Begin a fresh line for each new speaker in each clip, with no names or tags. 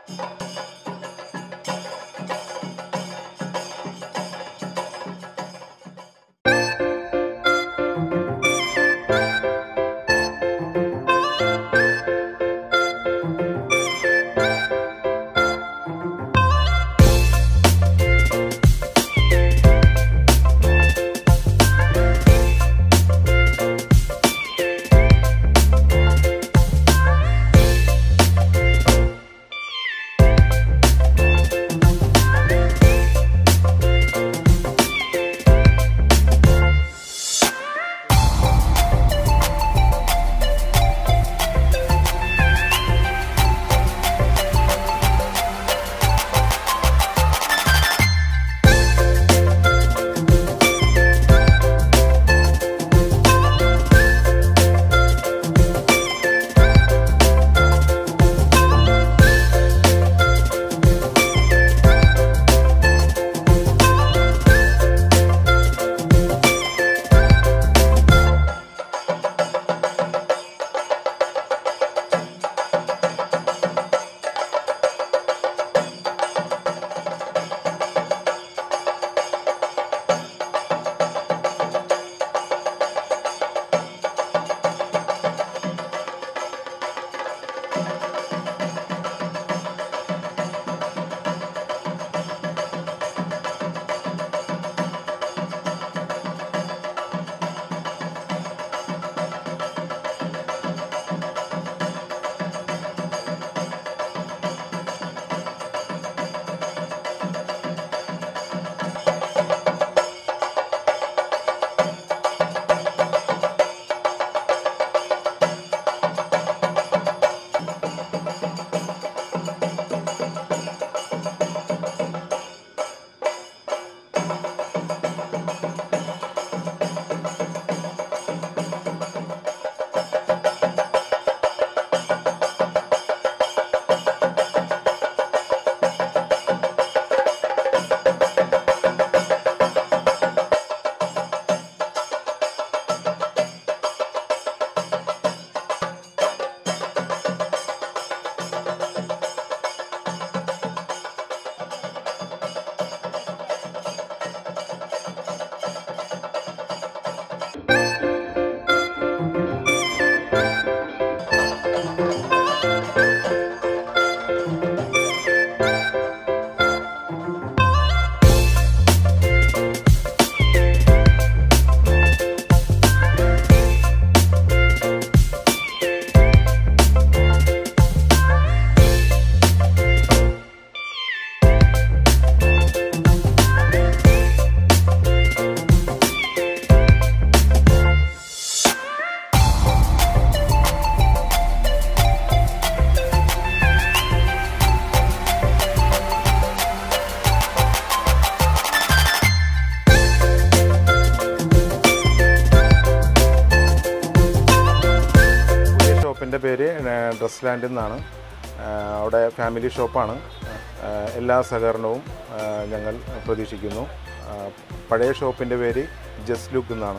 ഷോപ്പിൻ്റെ പേര് dress land എന്നാണ് ആ, അവിടെ ഫാമിലി ഷോപ്പാണ് ആ, എല്ലാ സഹകരണവും ആ, ഞങ്ങൾ പ്രതീക്ഷിക്കുന്നു ആ, പഴയ ഷോപ്പിൻ്റെ പേര് ജസ്റ്റ് ലുക്ക് എന്നാണ്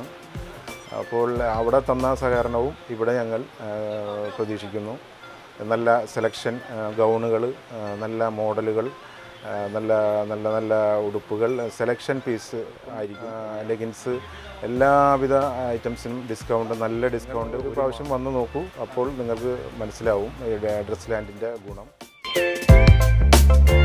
അപ്പോൾ അവിടെ തന്ന സഹകരണവും ഇവിടെ ഞങ്ങൾ ആ, പ്രതീക്ഷിക്കുന്നു നല്ല സെലക്ഷൻ ഗൗണുകൾ നല്ല മോഡലുകൾ ആ, നല്ല നല്ല നല്ല ഉടുപ്പുകൾ സെലക്ഷൻ പീസ് ആയിരിക്കും ലെഗിൻസ് എല്ലാവിധ ഐറ്റംസിനും ഡിസ്കൗണ്ട് നല്ല ഡിസ്കൗണ്ട് ഒരു പ്രാവശ്യം വന്ന് നോക്കൂ അപ്പോൾ നിങ്ങൾക്ക് മനസ്സിലാവും ഈ ഡ്രസ് ലാൻഡിൻ്റെ ഗുണം